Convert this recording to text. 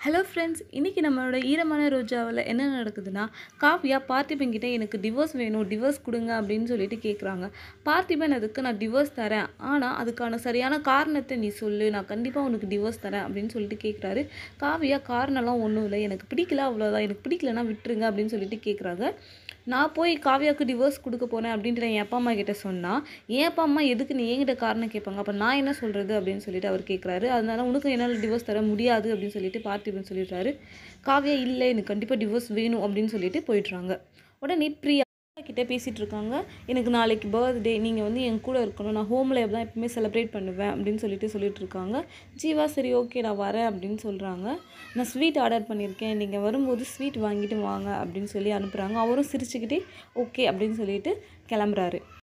hello friends இன்றைக்கி நம்மளோட ஈரமான ரோஜாவில் என்ன நடக்குதுன்னா காவ்யா பார்த்திபன் கிட்ட எனக்கு டிவோர்ஸ் வேணும் டிவோர்ஸ் கொடுங்க அப்படின்னு சொல்லிட்டு கேட்குறாங்க பார்த்திபன் அதுக்கு நான் டிவோர்ஸ் தரேன் ஆனால் அதுக்கான சரியான காரணத்தை நீ சொல்லு நான் கண்டிப்பாக உனக்கு டிவோர்ஸ் தரேன் அப்படின்னு சொல்லிட்டு கேட்குறாரு காவ்யா காரணம்லாம் ஒன்றும் இல்லை எனக்கு பிடிக்கல அவ்வளோதான் எனக்கு பிடிக்கலனா விட்டுருங்க அப்படின்னு சொல்லிட்டு கேட்குறாங்க நான் போய் காவ்யாவுக்கு டிவோர்ஸ் கொடுக்க போனேன் அப்படின்ட்டு நான் என் அப்பா அம்மா கிட்ட சொன்னால் என் அப்பா அம்மா எதுக்கு நீ என்கிட்ட காரணம் கேட்பாங்க அப்போ நான் என்ன சொல்கிறது அப்படின்னு சொல்லிட்டு அவர் கேட்குறாரு அதனால உனக்கு என்னால் டிவோர்ஸ் தர முடியாது அப்படின்னு சொல்லிட்டு பார்த்திபன் சொல்லிடுறாரு காவ்யா இல்லை எனக்கு கண்டிப்பாக டிவோர்ஸ் வேணும் அப்படின்னு சொல்லிட்டு போயிடுறாங்க உடனே பிரியா கிட்ட பேசிகிட்டு இருக்காங்க எனக்கு நாளைக்கு பர்த்டே நீங்கள் வந்து என் கூட இருக்கணும் நான் ஹோமில் தான் எப்பவுமே செலிப்ரேட் பண்ணுவேன் அப்படின்னு சொல்லிட்டு சொல்லிட்டு இருக்காங்க ஜீவா சரி ஓகே நான் வரேன் அப்படின்னு சொல்கிறாங்க நான் ஸ்வீட் ஆர்டர் பண்ணியிருக்கேன் நீங்கள் வரும்போது ஸ்வீட் வாங்கிட்டு வாங்க அப்படின்னு சொல்லி அனுப்புகிறாங்க அவரும் சிரிச்சுக்கிட்டே ஓகே அப்படின்னு சொல்லிட்டு கிளம்புறாரு